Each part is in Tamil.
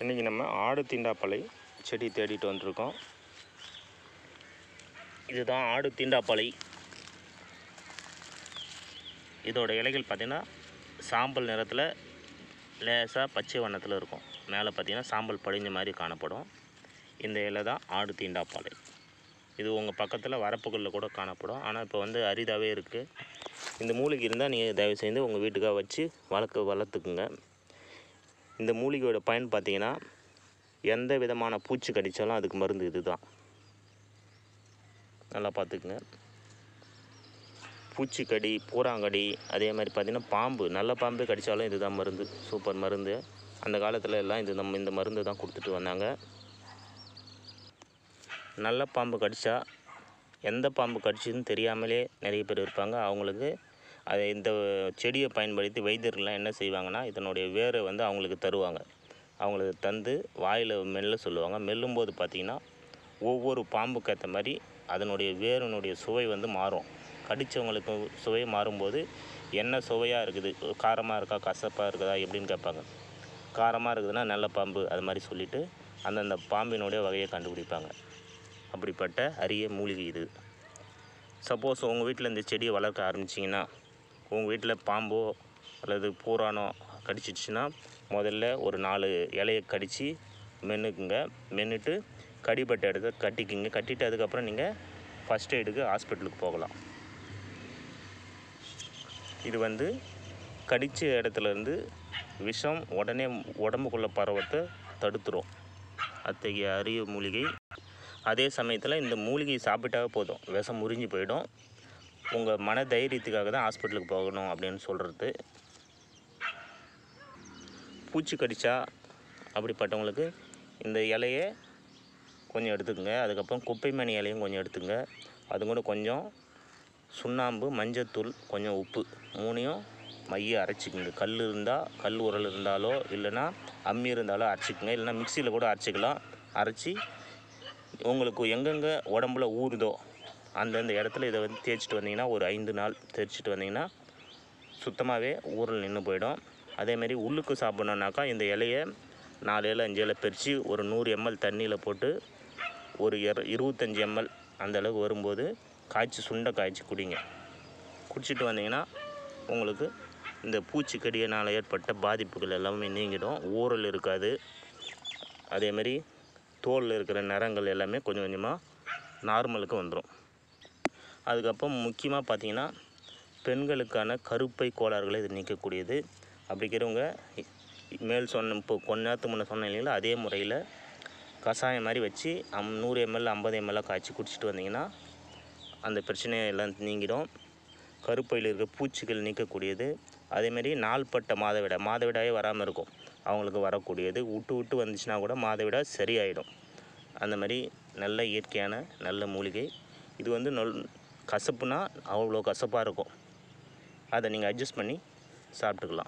இன்றைக்கி நம்ம ஆடு தீண்டாப்பழை செடி தேடிட்டு வந்திருக்கோம் இதுதான் ஆடு தீண்டாப்பழை இதோட இலைகள் பார்த்திங்கன்னா சாம்பல் நிறத்தில் லேசாக பச்சை வண்ணத்தில் இருக்கும் மேலே பார்த்திங்கன்னா சாம்பல் படிஞ்ச மாதிரி காணப்படும் இந்த இலை தான் ஆடு தீண்டாப்பாலை இது உங்கள் பக்கத்தில் வரப்புகளில் கூட காணப்படும் ஆனால் இப்போ வந்து அரிதாகவே இருக்குது இந்த மூலிகை இருந்தால் நீங்கள் தயவு செய்து உங்கள் வீட்டுக்காக வச்சு வளர்க்க வளர்த்துக்குங்க இந்த மூலிகையோட பயன் பார்த்தீங்கன்னா எந்த விதமான பூச்சி கடித்தாலும் அதுக்கு மருந்து இதுதான் நல்லா பார்த்துக்குங்க பூச்சிக்கடி பூராங்கடி அதே மாதிரி பார்த்திங்கன்னா பாம்பு நல்ல பாம்பு கடித்தாலும் இதுதான் மருந்து சூப்பர் மருந்து அந்த காலத்தில் எல்லாம் இது நம்ம இந்த மருந்து தான் கொடுத்துட்டு வந்தாங்க நல்ல பாம்பு கடித்தா எந்த பாம்பு கடிச்சதுன்னு தெரியாமலே நிறைய பேர் இருப்பாங்க அவங்களுக்கு அதை இந்த செடியை பயன்படுத்தி வைத்தியர்கள்லாம் என்ன செய்வாங்கன்னா இதனுடைய வேரை வந்து அவங்களுக்கு தருவாங்க அவங்களுக்கு தந்து வாயில் மெல்ல சொல்லுவாங்க மெல்லும்போது பார்த்திங்கன்னா ஒவ்வொரு பாம்புக்கு ஏற்ற மாதிரி அதனுடைய வேரினுடைய சுவை வந்து மாறும் கடித்தவங்களுக்கு சுவை மாறும்போது என்ன சுவையாக இருக்குது காரமாக இருக்கா கசப்பாக இருக்குதா எப்படின்னு கேட்பாங்க காரமாக இருக்குதுன்னா நல்ல பாம்பு அது மாதிரி சொல்லிவிட்டு அந்தந்த பாம்பினுடைய வகையை கண்டுபிடிப்பாங்க அப்படிப்பட்ட அரிய மூலிகை இது சப்போஸ் உங்கள் வீட்டில் இந்த செடியை வளர்க்க ஆரம்பிச்சிங்கன்னா உங்கள் வீட்டில் பாம்போ அல்லது பூரானோ கடிச்சிடுச்சுன்னா முதல்ல ஒரு நாலு இலையை கடித்து மென்னுக்குங்க மென்னுட்டு கடிப்பட்ட இடத்த கட்டிக்குங்க கட்டிட்டு அதுக்கப்புறம் நீங்கள் ஃபஸ்ட் எய்டுக்கு ஹாஸ்பிட்டலுக்கு போகலாம் இது வந்து கடித்த இடத்துலேருந்து விஷம் உடனே உடம்புக்குள்ளே பரவத்தை தடுத்துரும் அத்தகைய அரிய மூலிகை அதே சமயத்தில் இந்த மூலிகை சாப்பிட்டாவே போதும் விஷம் முறிஞ்சு போயிடும் உங்கள் மன தைரியத்துக்காக தான் ஹாஸ்பிட்டலுக்கு போகணும் அப்படின்னு சொல்கிறது பூச்சி கடிச்சா அப்படிப்பட்டவங்களுக்கு இந்த இலையை கொஞ்சம் எடுத்துக்கோங்க அதுக்கப்புறம் குப்பை மணி இலையும் கொஞ்சம் எடுத்துங்க அது கூட கொஞ்சம் சுண்ணாம்பு மஞ்சத்தூள் கொஞ்சம் உப்பு மூணையும் மைய அரைச்சிக்கோங்க கல் இருந்தால் கல் உரல் இருந்தாலோ இல்லைன்னா அம்மி இருந்தாலோ அரைச்சிக்கோங்க இல்லைன்னா மிக்சியில் கூட அரைச்சிக்கலாம் அரைச்சி உங்களுக்கு எங்கெங்கே உடம்புல ஊறுதோ அந்தந்த இடத்துல இதை வந்து தேய்ச்சிட்டு வந்தீங்கன்னா ஒரு ஐந்து நாள் தேய்ச்சிட்டு வந்தீங்கன்னா சுத்தமாகவே ஊறல் நின்று போயிடும் அதேமாரி உள்ளுக்கு சாப்பிட்ணுன்னாக்கா இந்த இலையை நாலு இலை அஞ்சு இலை பறித்து ஒரு நூறு எம்எல் தண்ணியில் போட்டு ஒரு இர இருபத்தஞ்சி எம்எல் அந்த அளவுக்கு வரும்போது காய்ச்சி சுண்டை காய்ச்சி குடிங்க குடிச்சிட்டு வந்தீங்கன்னா உங்களுக்கு இந்த பூச்சிக்கடியினால் ஏற்பட்ட பாதிப்புகள் எல்லாமே நீங்கிடும் ஊறல் இருக்காது அதேமாரி தோலில் இருக்கிற நிறங்கள் எல்லாமே கொஞ்சம் கொஞ்சமாக நார்மலுக்கு வந்துடும் அதுக்கப்புறம் முக்கியமாக பார்த்தீங்கன்னா பெண்களுக்கான கருப்பை கோளாறுகளை இது நீக்கக்கூடியது அப்படி இருக்கிறவங்க மேல் சொன்ன இப்போ கொஞ்ச நேரத்துக்கு முன்னே சொன்னேன் இல்லைங்களா அதே முறையில் கஷாயம் மாதிரி வச்சு அம் நூறு எம்எல் ஐம்பது எம்எல்லாம் காய்ச்சி குடிச்சிட்டு வந்தீங்கன்னா அந்த பிரச்சனையை எல்லாம் நீங்கிடும் கருப்பையில் இருக்க பூச்சிகள் நீக்கக்கூடியது அதேமாரி நாள்பட்ட மாதவிடாய் மாதவிடாயே வராமல் இருக்கும் அவங்களுக்கு வரக்கூடியது விட்டு விட்டு வந்துச்சுன்னா கூட மாதவிடாய் சரியாயிடும் அந்த மாதிரி நல்ல இயற்கையான நல்ல மூலிகை இது வந்து நொல் கசப்புனா அவ்வளோ கசப்பாக இருக்கும் அதை நீங்கள் அட்ஜஸ்ட் பண்ணி சாப்பிட்டுக்கலாம்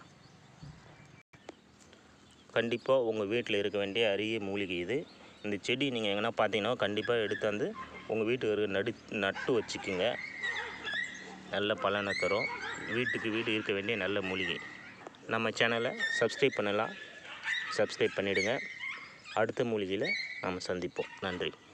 கண்டிப்பாக உங்கள் வீட்டில் இருக்க வேண்டிய அரிய மூலிகை இது இந்த செடி நீங்கள் எங்கன்னா பார்த்தீங்கன்னா கண்டிப்பாக எடுத்தாந்து உங்கள் வீட்டுக்கு நடு நட்டு வச்சுக்குங்க நல்ல பலனை தரும் வீட்டுக்கு வீடு இருக்க வேண்டிய நல்ல மூலிகை நம்ம சேனலை சப்ஸ்கிரைப் பண்ணலாம் சப்ஸ்கிரைப் பண்ணிவிடுங்க அடுத்த மூலிகையில் நாம் சந்திப்போம் நன்றி